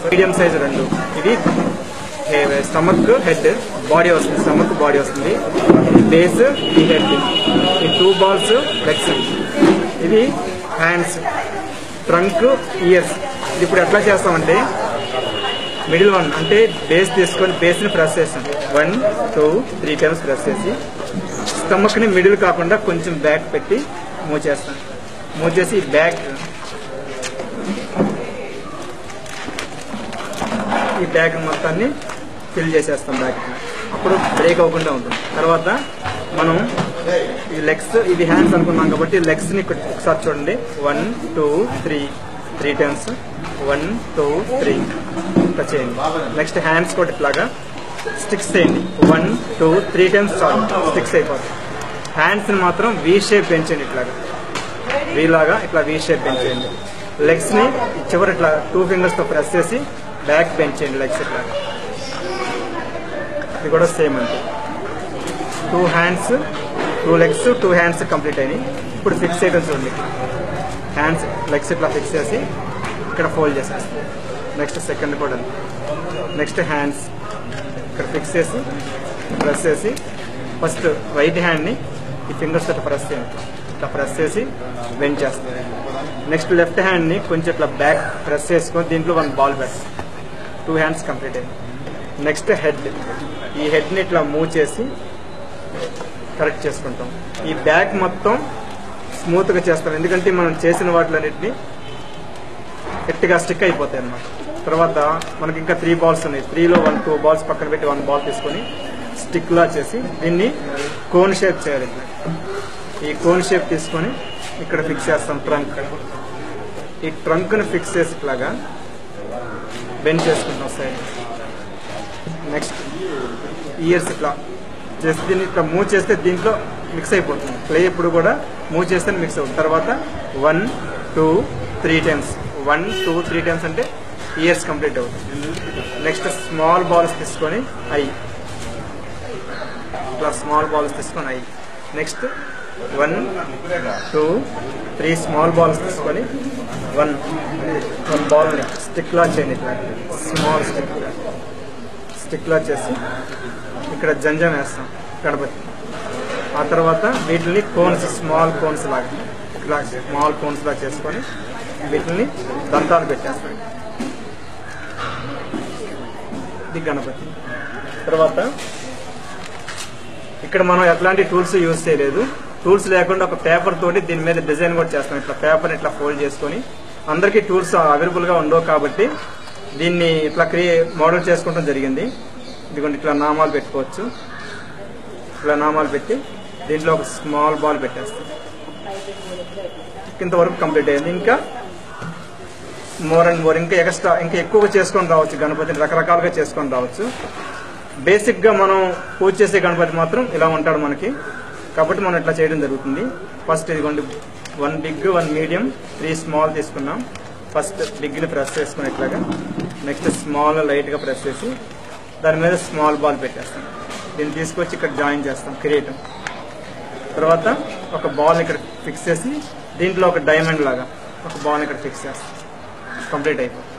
Medium size రెండు ఇది stomach head body వస్తుంది స్టమక్ బాడీ వస్తుంది బేస్ ఈ హెడ్ ఈ టూ బాల్స్ లెగ్స్ ఇది హ్యాండ్స్ ట్రంక్ ఇయర్స్ ఇది ఇప్పుడు ఎట్లా చేస్తామంటే మిడిల్ వన్ అంటే బేస్ తీసుకొని బేస్ ని ప్రెస్ చేస్తాం one two three times press చేసి స్టమక్ ని మిడిల్ కాకుండా కొంచెం బ్యాక్ పెట్టి మూవ్ చేస్తాం మూవ్ చేసి ఈ బ్యాక్ ఈ బ్యాగ్ మొత్తాన్ని ఫిల్ చేసేస్తాం బ్యాగ్ అప్పుడు బ్రేక్ అవ్వకుండా ఉంటుంది తర్వాత మనం ఈ లెగ్స్ ఇది హ్యాండ్స్ అనుకున్నాం కాబట్టి లెగ్స్ ని ఇక్కడ ఒకసారి చూడండి one two three three times one two three ఇట్లా చేయండి నెక్స్ట్ హ్యాండ్స్ కూడా ఇట్లాగా స్టిక్స్ చేయండి వన్ టూ త్రీ టైమ్స్ చాలు స్టిక్స్ అయిపోతాయి హ్యాండ్స్ ని మాత్రం వీ షేప్ పెంచండి ఇట్లాగా వీ లాగా ఇట్లా వీ షేప్ పెంచేయండి లెగ్స్ ని చివరి ఇట్లా టూ ఫింగర్స్ తో ప్రెస్ చేసి బ్యాక్ పెంచేయండి లెగ్స్ ఇట్లా ఇది కూడా సేమ్ అంతే two hands two legs two hands complete అయినాయి ఇప్పుడు ఫిక్స్ చేయడం చూడండి హ్యాండ్స్ లెగ్స్ ఇట్లా ఫిక్స్ చేసి ఇక్కడ ఫోల్డ్ చేసేస్తాం నెక్స్ట్ సెకండ్ కూడా నెక్స్ట్ హ్యాండ్స్ ఇక్కడ ఫిక్స్ చేసి ప్రెస్ చేసి ఫస్ట్ రైట్ హ్యాండ్ని ఈ ఫింగర్స్ ఇట్లా ప్రెస్ చేయండి ఇట్లా ప్రెస్ చేసి బెండ్ చేస్తాం నెక్స్ట్ లెఫ్ట్ హ్యాండ్ని కొంచెం ఇట్లా బ్యాక్ ప్రెస్ చేసుకొని దీంట్లో వన్ బాల్ పెడతాం టూ హ్యాండ్స్ కంప్లీట్ అయింది నెక్స్ట్ హెడ్ ఈ హెడ్ని ఇట్లా మూవ్ చేసి కరెక్ట్ చేసుకుంటాం ఈ బ్యాక్ మొత్తం స్మూత్గా చేస్తాం ఎందుకంటే మనం చేసిన వాటిలన్నింటినీ గట్టిగా స్టిక్ అయిపోతాయి అన్నమాట తర్వాత మనకి ఇంకా త్రీ బాల్స్ ఉన్నాయి త్రీలో వన్ టూ బాల్స్ పక్కన పెట్టి వన్ బాల్ తీసుకొని స్టిక్ లా చేసి దీన్ని కోన్ షేప్ చేయాలి ఇట్లా. ఈ కోన్ షేప్ తీసుకొని ఇక్కడ ఫిక్స్ చేస్తాం ట్రంక్ ఈ ట్రంక్ ని ఫిక్స్ చేసి ఇట్లాగా బెండ్ చేసుకుంటాం సైడ్ నెక్స్ట్ ఇయర్స్ ఇట్లా చేసి దీన్ని ఇట్లా మూవ్ చేస్తే దీంట్లో మిక్స్ అయిపోతుంది ప్లే ఇప్పుడు కూడా మూవ్ చేస్తే మిక్స్ అవుతుంది తర్వాత one two three times one two three times అంటే ఇయర్స్ కంప్లీట్ అవుతుంది నెక్స్ట్ స్మాల్ బాల్స్ తీసుకొని ఐ ఇట్లా స్మాల్ బాల్స్ తీసుకొని eye next one two three small balls తీసుకొని వన్ వన్ బాల్ స్టిక్ లా చేయండి ఇట్లా స్మాల్ స్టిక్ స్టిక్ లా చేసి ఇక్కడ జంజం వేస్తాం గణపతి ఆ తర్వాత వీటిని కోన్స్ స్మాల్ కోన్స్ లాగా ఇట్లా స్మాల్ కోన్స్ లాగా చేసుకొని వీటిని దంతాలు పెట్టేస్తాం ఇది గణపతి తర్వాత ఇక్కడ మనం ఎట్లాంటి టూల్స్ యూజ్ చేయలేదు టూల్స్ లేకుండా ఒక పేపర్ తోటి దీని మీద డిజైన్ కూడా చేస్తాం ఇట్లా పేపర్ ఇట్లా ఫోల్డ్ చేసుకొని అందరికీ టూల్స్ అవైలబుల్ గా ఉండవు కాబట్టి దీన్ని ఇట్లా క్రియే మోడల్ చేసుకోవడం జరిగింది ఇదిగోండి ఇట్లా నామాలు పెట్టుకోవచ్చు ఇట్లా నామాలు పెట్టి దీంట్లో ఒక స్మాల్ బాల్ పెట్టేస్తాం ఇంతవరకు కంప్లీట్ అయింది ఇంకా మోర్ అండ్ మోర్ ఇంకా ఎక్స్ట్రా ఇంకా ఎక్కువగా చేసుకొని రావచ్చు గణపతిని రకరకాలుగా చేసుకొని రావచ్చు బేసిక్ గా మనం పూజ చేసే గణపతి మాత్రం ఇలా ఉంటాడు మనకి కాబట్టి మనం ఇట్లా చేయడం జరుగుతుంది ఫస్ట్ ఇదిగోండి one big one medium three small తీసుకున్నాం ఫస్ట్ బిగ్ ని ప్రెస్ చేసుకుని ఇట్లాగా నెక్స్ట్ స్మాల్ లైట్ గా ప్రెస్ చేసి దాని మీద స్మాల్ బాల్ పెట్టేస్తాం దీన్ని తీసుకొచ్చి ఇక్కడ జాయిన్ చేస్తాం క్రియేట్ తర్వాత ఒక బాల్ ఇక్కడ ఫిక్స్ చేసి దీంట్లో ఒక డైమండ్ లాగా ఒక బాల్ ఇక్కడ ఫిక్స్ చేస్తాం కంప్లీట్ అయిపోతుంది